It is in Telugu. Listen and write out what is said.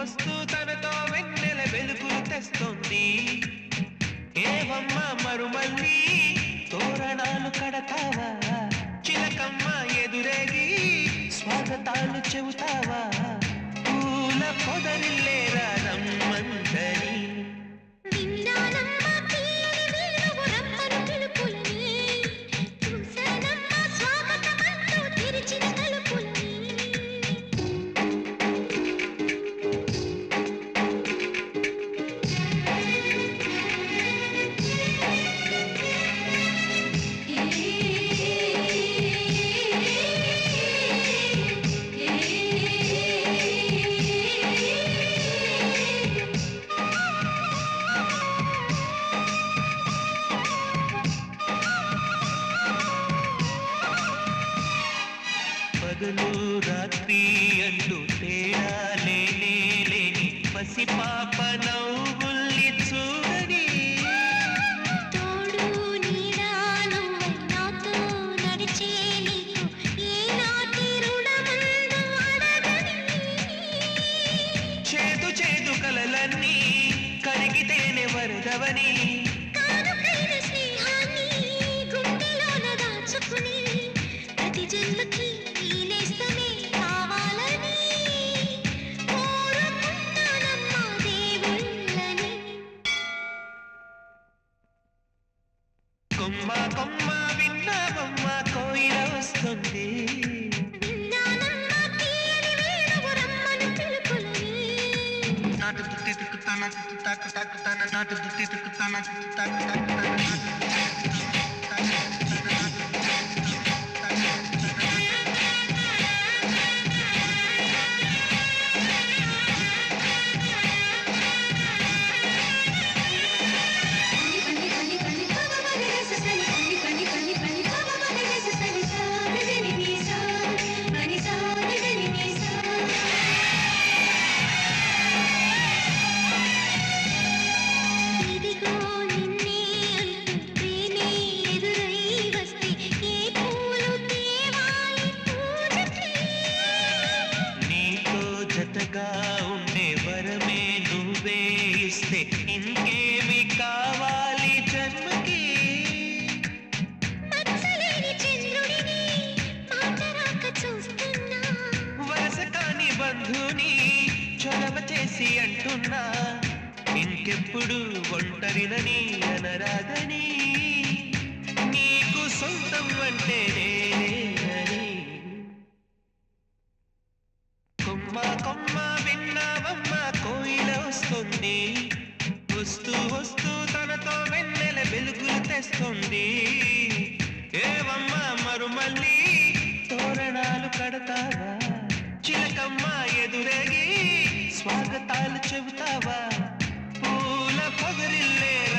వస్తూ తనతో వెన్నెల వెలుగులు తెస్తుంది ఏవమ్మ మరుమల్లి తోరణాలు కడతావా చిలకమ్మ ఎదురేగి స్వాగతాలు చెబుతావా పూల పొదరిల్లేరా రమ్మందని విన్నానమ్మ తీయని వేణువు రమ్మను పిలుపులని చూశానమ్మ స్వాగతమంటూ తెరిచిన తలుపులని పగలు రాత్రి అంటూ తేడా లేనే లేని పసిపాప నవ్వుల్ని చూడని తోడు నీడాను నాతో నడిచే నీకు ఏనాటి రుణముందు అడగని చేదు చేదు కలలన్నీ కరిగితేనే వరదవని కానుకైన స్నేహాన్ని గుండెలోన దాచుకుని ప్రతి జన్మకి ఈ నేస్తమే కావాలని కోరుకుంటానమ్మా దేవుళ్ళని కొమ్మ కొమ్మ విన్నావమ్మ కోయిల వస్తుంది విన్నానమ్మా తీయని వేణువు రమ్మను పిలుపులని నాటు దుత్తి తుక్కుతాన తాకు తాకుతాన నాటు దుత్తి తుక్కుతాన తాకు తాకుతాన కని కని కని పవ మగరస సని కని కని కని కని పవ మగరస సని సా గని ని సా గని సా గని ని సా ఇదిగో నిన్నే అంటూ ప్రేమే ఎదురై వస్తే ఏ పూలు తేవాలి పూజకి నీతో జతగా ఉండే వరమే నువ్వే ఇస్తే ఇంకేమి కావాలి జన్మకి మచ్చలేని చంద్రుడిని మాట రాక చూస్తున్నా వరస కాని బంధుని చొరవ చేసి అంటున్నా ఇంకెప్పుడు ఒంటరినని అనరాదని నీకు సొంతం అంటే నేనేనని కొమ్మ కొమ్మ విన్నావమ్మ కోయిల వస్తుంది వస్తూ వస్తూ తనతో వెన్నెల వెలుగులు తెస్తుంది ఏవమ్మ మరుమల్లి తోరణాలు కడతావా చిలకమ్మ ఎదురేగి స్వాగతాలు చెబుతావా పూల పొగరిల్లే